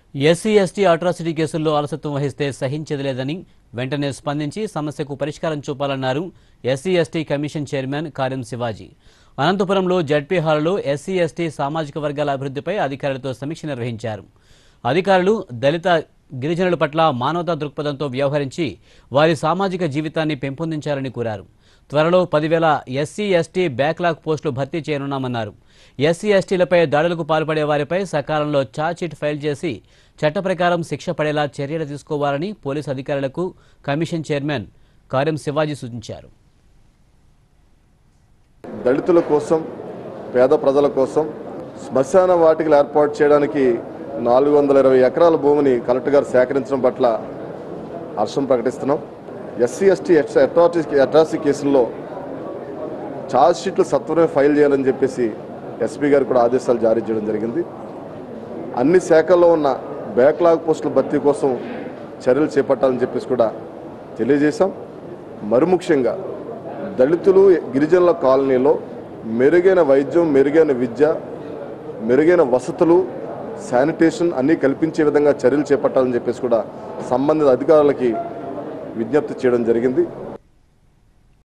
SC ST atrocity కేసుల్లో అలసత్వం వహిస్తే సహించేది లేదని వెంటనే స్పందించి సమస్యకు పరిష్కారం చూపాలన్నారు SC ST commission chairman Karem Shivaji అనంతపురంలో జడ్పీ హాల్లో ఎస్సీ ఎస్టీ సామాజిక వర్గాల అభివృద్ధిపై అధికారులతో సమీక్ష నిర్వహించారు అధికారులు దళిత గిరిజనుల పట్ల మానవతా దృక్పథంతో వ్యవహరించి వారి సామాజిక జీవితాన్ని పెంపొందించాలని కోరారు త్వరలో పదివేల ఎస్సీ ఎస్టీ బ్యాక్లాగ్ పోస్టులు భర్తీ చేయనున్నామన్నారు ఎస్సీ ఎస్టీలపై దాడులకు పాల్పడే వారిపై సకాలంలో ఛార్జ్షీట్ ఫైల్ చేసి చట్ట ప్రకారం శిక్ష పడేలా చర్యలు తీసుకోవాలని పోలీసు అధికారులకు కమిషన్ చైర్మన్ కార్యం శివాజీ సూచించారు దళితుల కోసం పేద ప్రజల కోసం శ్మశాన వాటికలు ఏర్పాటు చేయడానికి నాలుగు వందల ఇరవై ఎకరాల భూమిని కలెక్టర్ గారు సేకరించడం పట్ల హర్షం ప్రకటిస్తున్నాం ఎస్సీ ఎస్టీ అట్రాసిటీ అట్రాసిటీ కేసుల్లో ఛార్జ్ షీట్లు సత్వరమే ఫైల్ చేయాలని చెప్పేసి ఎస్పీ గారు కూడా ఆదేశాలు జారీ చేయడం జరిగింది అన్ని శాఖల్లో ఉన్న బ్యాక్లాగ్ పోస్టుల భర్తీ కోసం చర్యలు చేపట్టాలని చెప్పేసి కూడా తెలియజేశాం మరి ముఖ్యంగా దళితులు గిరిజనుల కాలనీలో మెరుగైన వైద్యం మెరుగైన విద్య మెరుగైన వసతులు శానిటేషన్ అన్నీ కల్పించే విధంగా చర్యలు చేపట్టాలని చెప్పేసి కూడా సంబంధిత అధికారులకి విజ్ఞప్తి చేయడం జరిగింది